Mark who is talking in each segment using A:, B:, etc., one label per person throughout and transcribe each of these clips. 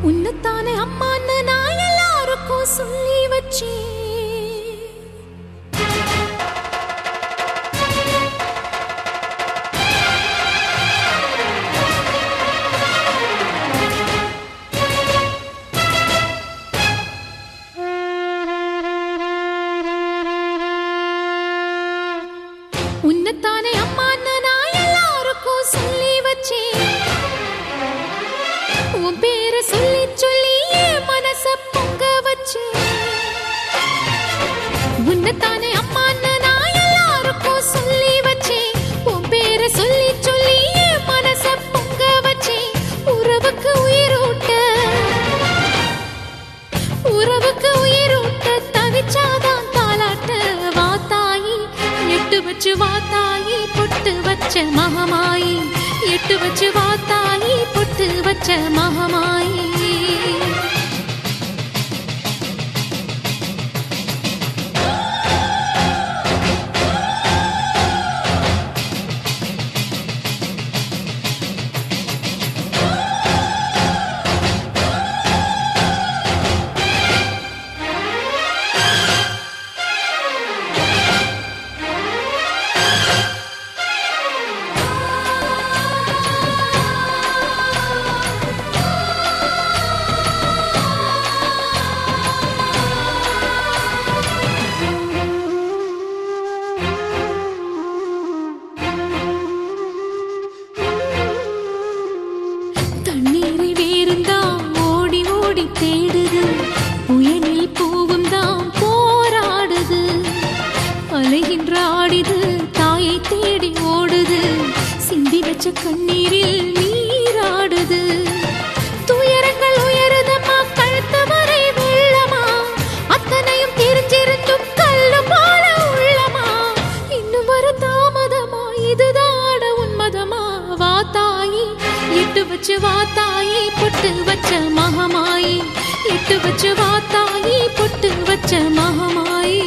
A: உன்னைத்தானே அம்மான்னு நான் எல்லாருக்கும் சொல்லி வச்சேன் உன்னைத்தானே அம்மான்னு நான் எல்லாருக்கும் சொல்லி வச்சேன் உன் பேரை சொல்லி சொல்லி என் மனச பொங்க வச்சேன் உன்னைத்தானே அம்மான்னு நான் எல்லாருக்கும் சொல்லி வச்சேன் உன் பேரை சொல்லி சொல்லி என் மனச பொங்க வச்சேன் உறவுக்கு உயிரூட்ட உறவுக்கு உயிரூட்ட தவிச்சாதான் தாலாட்ட வாத்தாயி எட்டு வச்சு வாத்தாயி பொட்டு வச்ச மகமாயி எட்டு வச்சு வாத்தாயி பொட்டு வச்ச மகமாயி தண்ணீரை வேறுந்தான் ஓடி ஓடி தேடுது புயலில் பூவும் தான் போராடுது அலைகின்ற ஆடிது தாயை தேடி ஓடுது சிந்தி வச்ச கண்ணீரில் நீராடுது துயரங்கள் உயருதம்மா கழுத்து வரை வெள்ளமா அத்தனையும் தெரிஞ்சிருந்தும் கல்லு போல உள்ளமா இன்னும் வர தாமதமா இதுதாட உன்மதமா வா தாயி எட்டு வச்சு வா தாயி பொட்டு வச்ச மகமாயி எட்டு வச்சு வா தாயி பொட்டு வச்ச மகமாயி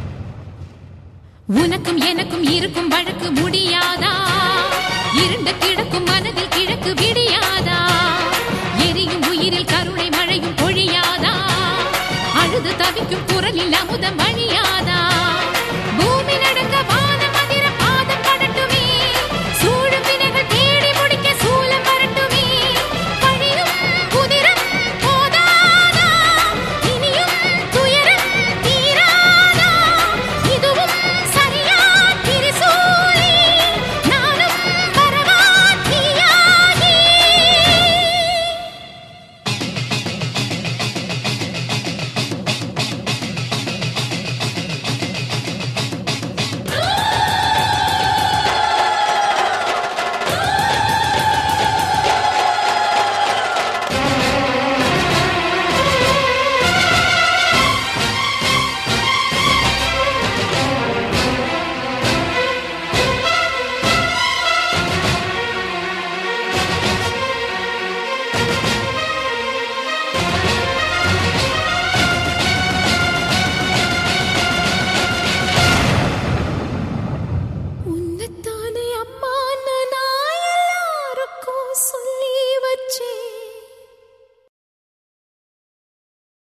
A: உனக்கும் எனக்கும் இருக்கும் வழக்கு முடியாதா இருண்ட கிழ